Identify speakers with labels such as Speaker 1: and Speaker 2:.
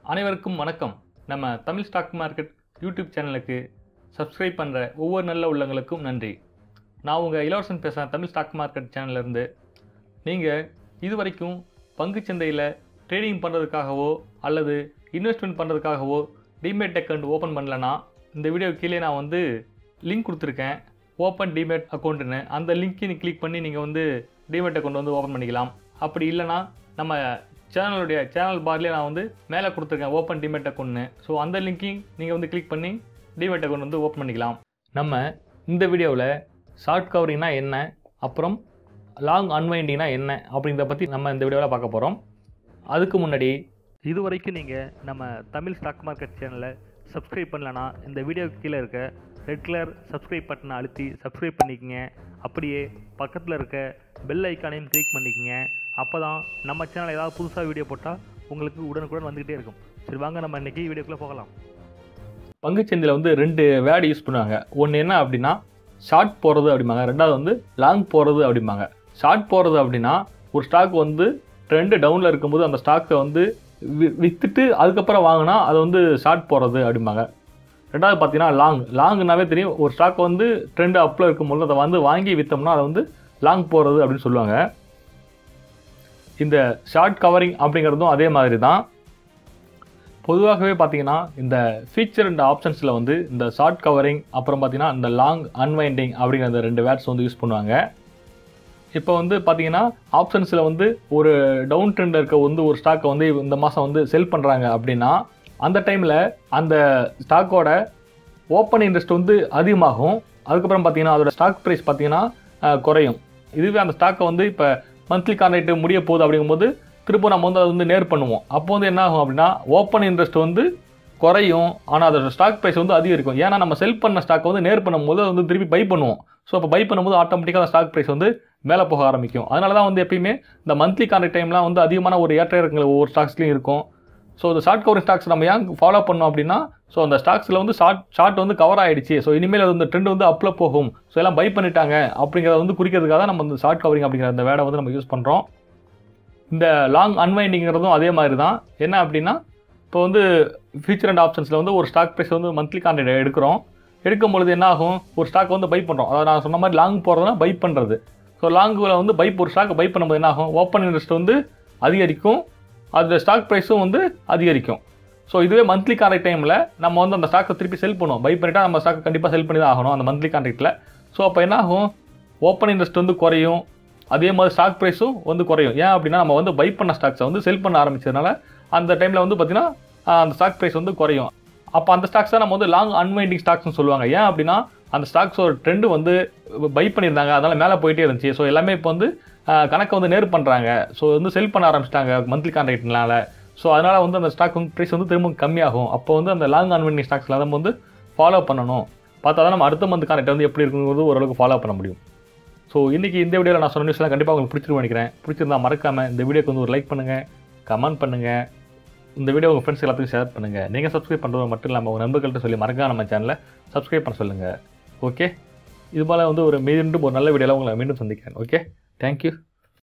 Speaker 1: அனைவருக்கும் வணக்கம் நம்ம தமிழ் ஸ்டாக் மார்க்கெட் யூடியூப் சேனலுக்கு சப்ஸ்கிரைப் பண்ணுற ஒவ்வொரு நல்ல உள்ளங்களுக்கும் நன்றி நான் உங்கள் இளவரசன் பேசுகிறேன் தமிழ் ஸ்டாக் மார்க்கெட் சேனல்லேருந்து நீங்கள் இது வரைக்கும் பங்குச்சந்தையில் ட்ரேடிங் பண்ணுறதுக்காகவோ அல்லது இன்வெஸ்ட்மெண்ட் பண்ணுறதுக்காகவோ டிமேட் அக்கௌண்ட் ஓப்பன் பண்ணலனா இந்த வீடியோ கீழே நான் வந்து லிங்க் கொடுத்துருக்கேன் ஓப்பன் டிமேட் அக்கௌண்ட்டுன்னு அந்த லிங்க்கை கிளிக் பண்ணி நீங்கள் வந்து டிமேட் அக்கௌண்ட் வந்து ஓப்பன் பண்ணிக்கலாம் அப்படி இல்லைனா நம்ம சேனலுடைய சேனல் பார்லேயே நான் வந்து மேலே கொடுத்துருக்கேன் ஓப்பன் டிமேட் அக்கௌண்ட்னு ஸோ அந்த லிங்க்கையும் நீங்கள் வந்து கிளிக் பண்ணி டிமேட் அக்கௌண்ட் வந்து ஓப்பன் பண்ணிக்கலாம் நம்ம இந்த வீடியோவில் ஷார்ட் கவரிங்னா என்ன அப்புறம் லாங் அன்வைண்டிங்னா என்ன அப்படிங்கிறத பற்றி நம்ம இந்த வீடியோவில் பார்க்க போகிறோம் அதுக்கு முன்னாடி இது வரைக்கும் நீங்கள் நம்ம தமிழ் ஸ்டாக் மார்க்கெட் சேனலை சப்ஸ்கிரைப் பண்ணலனா இந்த வீடியோக்கு கீழே இருக்க ரெட் கலர் சப்ஸ்கிரைப் பட்டனை அழுத்தி சப்ஸ்கிரைப் பண்ணிக்கங்க அப்படியே பக்கத்தில் இருக்க பெல் ஐக்கானையும் கிளிக் பண்ணிக்கங்க அப்போ தான் நம்ம சேனல் ஏதாவது புதுசாக வீடியோ போட்டால் உங்களுக்கு உடனுக்குடன் வந்துக்கிட்டே இருக்கும் சரி வாங்க நம்ம இன்றைக்கி வீடியோக்குள்ளே போகலாம் பங்குச்சந்தையில் வந்து ரெண்டு வேர்டு யூஸ் பண்ணுவாங்க ஒன்று என்ன அப்படின்னா ஷார்ட் போகிறது அப்படிம்பாங்க ரெண்டாவது வந்து லாங் போகிறது அப்படிம்பாங்க ஷார்ட் போகிறது அப்படின்னா ஒரு ஸ்டாக் வந்து ட்ரெண்டு டவுனில் இருக்கும்போது அந்த ஸ்டாக்கை வந்து வி- வித்துட்டு அதுக்கப்புறம் வாங்கினா அது வந்து ஷார்ட் போகிறது அப்படிம்பாங்க ரெண்டாவது பார்த்தீங்கன்னா லாங் லாங்னாவே தெரியும் ஒரு ஸ்டாக் வந்து ட்ரெண்டு அப்பில் இருக்கும்போது அதை வந்து வாங்கி விற்றோம்னா அதை வந்து லாங் போகிறது அப்படின்னு சொல்லுவாங்க இந்த ஷார்ட் கவரிங் அப்படிங்கிறதும் அதே மாதிரி தான் பொதுவாகவே பார்த்தீங்கன்னா இந்த ஃபீச்சர் அண்ட் ஆப்ஷன்ஸில் வந்து இந்த ஷார்ட் கவரிங் அப்புறம் பார்த்தீங்கன்னா இந்த லாங் அன்வைண்டிங் அப்படிங்கிற அந்த ரெண்டு வேர்ட்ஸ் வந்து யூஸ் பண்ணுவாங்க இப்போ வந்து பார்த்தீங்கன்னா ஆப்ஷன்ஸில் வந்து ஒரு டவுன் ட்ரெண்டில் இருக்க வந்து ஒரு ஸ்டாக்கை வந்து இந்த மாதம் வந்து செல் பண்ணுறாங்க அப்படின்னா அந்த டைமில் அந்த ஸ்டாக்கோட ஓப்பன் இன்ட்ரெஸ்ட் வந்து அதிகமாகும் அதுக்கப்புறம் பார்த்தீங்கன்னா அதோட ஸ்டாக் ப்ரைஸ் பார்த்தீங்கன்னா அஹ், குறையும் இதுவே அந்த ஸ்டாக்கை வந்து இப்போ மந்த்லி கான்ட்ராக்ட் முடிய போகுது அப்படிங்கும்போது திரும்ப நம்ம வந்து அதை வந்து நேர் பண்ணுவோம் அப்போ வந்து என்ன ஆகும் அப்படின்னா ஓப்பன் இன்ட்ரெஸ்ட் வந்து குறையும் ஆனால் அதோட ஸ்டாக் ப்ரைஸ் வந்து அதிகரிக்கும் ஏன்னா நம்ம செல் பண்ண ஸ்டாக்கை வந்து நேர் பண்ணும்போது அது வந்து திருப்பி பை பண்ணுவோம் ஸோ அப்போ பை பண்ணும்போது ஆட்டோமேட்டிக்காக அந்த ஸ்டாக் ப்ரைஸ் வந்து மேலே போக ஆரம்பிக்கும் அதனால தான் வந்து எப்பயுமே இந்த மந்த்லி கான்ட்ராக்ட் டைம்லாம் வந்து அதிகமான ஒரு ஏற்ற இறக்கங்கள் ஒவ்வொரு ஸ்டாக்ஸ்லையும் இருக்கும் ஸோ இந்த ஷார்ட் கவரிங் ஸ்டாக்ஸ் நம்ம ஏன் ஃபாலோ பண்ணோம் அப்படின்னா ஸோ அந்த ஸ்டாக்ஸில் வந்து ஷார்ட் ஷார்ட் வந்து கவர் ஆயிடுச்சு ஸோ இனிமேல் அது இந்த ட்ரெண்ட் வந்து அப்பில் போகும் ஸோ எல்லாம் பை பண்ணிட்டாங்க அப்படிங்கிறத வந்து குறிக்கிறதுக்காக தான் நம்ம இந்த ஷார்ட் கவரிங் அப்படிங்கிற அந்த வேடை வந்து நம்ம யூஸ் பண்ணுறோம் இந்த லாங் அன்வைண்டிங்கிறதும் அதே மாதிரி தான் என்ன அப்படின்னா இப்போ வந்து ஃபியூச்சர் அண்ட் ஆப்ஷன்ஸில் வந்து ஒரு ஸ்டாக் ப்ரைஸ் வந்து மந்த்லி கான்ட்ராக்ட் எடுக்கிறோம் எடுக்கும் பொழுது என்ன ஆகும் ஒரு ஸ்டாக் வந்து பை பண்ணுறோம் அதாவது நான் சொன்ன மாதிரி லாங் போகிறதுனா பை பண்ணுறது ஸோ லாங்கில் வந்து பை ஒரு ஸ்டாக் பை பண்ணும்போது என்ன ஆகும் ஓப்பன் இன்ட்ரெஸ்ட் வந்து அதிகரிக்கும் அது ஸ்டாக் ப்ரைஸும் வந்து அதிகரிக்கும் ஸோ இதுவே மந்த்லி கான்ட்ராக்ட் டைமில் நம்ம வந்து அந்த ஸ்டாக்கை திருப்பி செல் பண்ணுவோம் பை பண்ணிட்டா நம்ம ஸ்டாக்கை கண்டிப்பாக செல் பண்ணி தான் ஆகணும் அந்த மந்த்லி கான்ட்ராக்ட்டில் ஸோ அப்போ என்ன ஆகும் ஓப்பன் இன்ட்ரெஸ்ட் வந்து குறையும் அதே மாதிரி ஸ்டாக் ப்ரைஸும் வந்து குறையும் ஏன் அப்படின்னா நம்ம வந்து பை பண்ண ஸ்டாக்ஸை வந்து செல் பண்ண ஆரம்பிச்சதுனால அந்த டைமில் வந்து பார்த்திங்கன்னா ஆஹ், அந்த ஸ்டாக் ப்ரைஸ் வந்து குறையும் அப்போ அந்த ஸ்டாக்ஸ் தான் நம்ம வந்து லாங் அன்வைண்டிங் ஸ்டாக்ஸ்னு சொல்லுவாங்க ஏன் அப்படின்னா அந்த ஸ்டாக்ஸோட ட்ரெண்டு வந்து பை பண்ணியிருந்தாங்க அதனால் மேலே போயிட்டே இருந்துச்சு ஸோ எல்லாமே இப்போ வந்து ஆஹ், கணக்கை வந்து நேர் பண்ணுறாங்க ஸோ வந்து செல் பண்ண ஆரம்பிச்சிட்டாங்க மந்த்லி கான்ட்ராக்ட்னால ஸோ அதனால் வந்து அந்த ஸ்டாக் ப்ரைஸ் வந்து திரும்ப கம்மியாகும் அப்போ வந்து அந்த லாங் அன்வைண்டிங் ஸ்டாக்ஸில் நம்ம வந்து ஃபாலோ பண்ணணும் பார்த்தா தான் நம்ம அடுத்த மந்த் கான்ட்ராக்ட் வந்து எப்படி இருக்குங்கிறது ஓரளவுக்கு ஃபாலோ பண்ண முடியும் ஸோ இன்றைக்கி இந்த வீடியோவில் நான் சொன்ன நியூஸ்லாம் கண்டிப்பாக உங்களுக்கு பிடிச்சிருக்கும் நினைக்கிறேன் பிடிச்சிருந்தா மறக்காமல் இந்த வீடியோக்கு வந்து ஒரு லைக் பண்ணுங்கள் கமெண்ட் பண்ணுங்கள் இந்த வீடியோ உங்கள் ஃப்ரெண்ட்ஸ் எல்லாத்துக்கும் ஷேர் பண்ணுங்கள் நீங்கள் சப்ஸ்கிரைப் பண்ணுறது மட்டும் இல்லாமல் உங்கள் நண்பர்கள்ட்ட சொல்லி மறக்காம நம்ம சேனலை சப்ஸ்கிரைப் பண்ண சொல்லுங்கள் ஓகே இது போல் வந்து ஒரு மீண்டும் ஒரு நல்ல வீடியோவில் உங்களை மீண்டும் சந்திக்கிறேன் ஓகே தேங்க்யூ